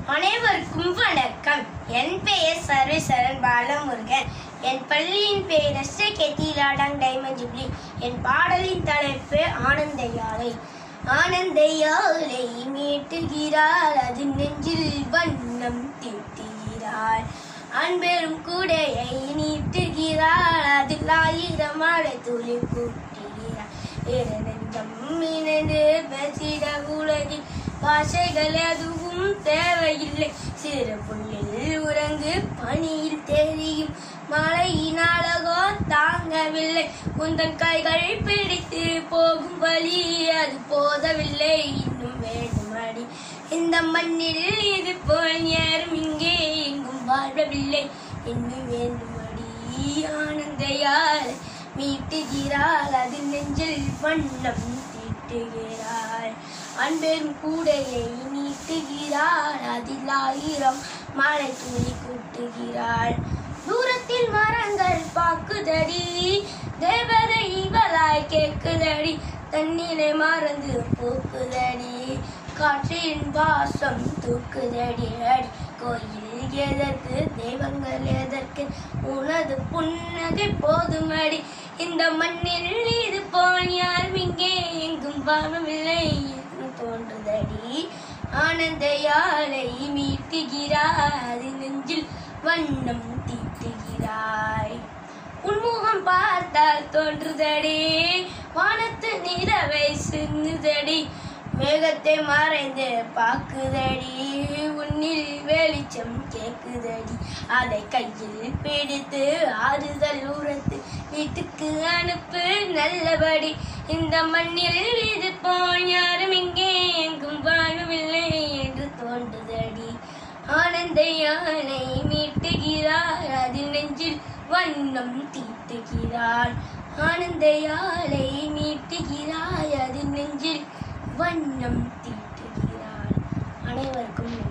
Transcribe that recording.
அனைவருக்கும் வணக்கம் என் பெயர் சர்வேஸ்வரன் பாலமுருகன் என் பள்ளியின் பெயர் எஸ்ஏ கெத்திலாடாங் டைமண்ட் ஜூப்ளி என் பாடலின் தலைப்பு ஆனந்தையாலை ஆனந்தையாலை மீட்டுகிறாள் அது நெஞ்சில் வண்ணம் தீட்டுகிறாள் அன்பெரும் கூடையை நீட்டுகிறாள் அதில் ஆயிரம் மழை துளி கூட்டுகிறாள் இரு நெஞ்சம் இணைந்து பேசிட உலகில் பாஷைகள் எதுவும் தேவையில்லை சிறு புள்ளில் உறங்கு பனியில் தெரியும் மழையினாலகோ தாங்கவில்லை உந்தன் கைகள் பிடித்து போகும் வழி அது போதவில்லை இன்னும் வேண்டுமடி இந்த மண்ணில் இது போல் யாரும் இங்கே எங்கும் வாழவில்லை இன்னும் வேண்டுமடி ஆனந்தையால் மீட்டுகிறாள் அது நெஞ்சில் வண்ணம் தீட்டுகிறாள் அன்பெரும் கூடையை நீட்டுகிறாள் அதில் ஆயிரம் மழை துணி கூட்டுகிறாள் தூரத்தில் மரங்கள் பாக்குதடி தேவதை இவளாய் கேக்குதடி தண்ணீரை மறந்து போக்குதடி காற்றின் வாசம் தூக்குதடி அடி கோயில் எதற்கு தெய்வங்கள் எதற்கு உனது புன்னகை போதுமடி இந்த மண்ணில் இது போல் யாரும் இங்கே எங்கும் வாழவில்லை என்று தோன்றுதடி ஆனந்த யாழை மீட்டுகிறாய் அது நெஞ்சில் வண்ணம் தீட்டுகிறாய் உன்முகம் பார்த்தால் தோன்றுதடி வானத்து நிலவை சிந்துதடி மேகத்தை மறைந்து பாக்குதடி உன்னில் வெளிச்சம் கேக்குதடி அதை கையில் பிடித்து ஆறுதல் உரத்து வீட்டுக்கு அனுப்பு நல்லபடி இந்த மண்ணில் இது போல் யாரும் இங்கே எங்கும் வாழவில்லை என்று தோன்றுதடி ஆனந்த யானை மீட்டுகிறாள் அதில் நெஞ்சில் வண்ணம் தீட்டுகிறாள் ஆனந்த யாழை மீட்டுகிறாய் அதில் நெஞ்சில் வண்ணம் தீட்டுகிறாள் அனைவருக்கும்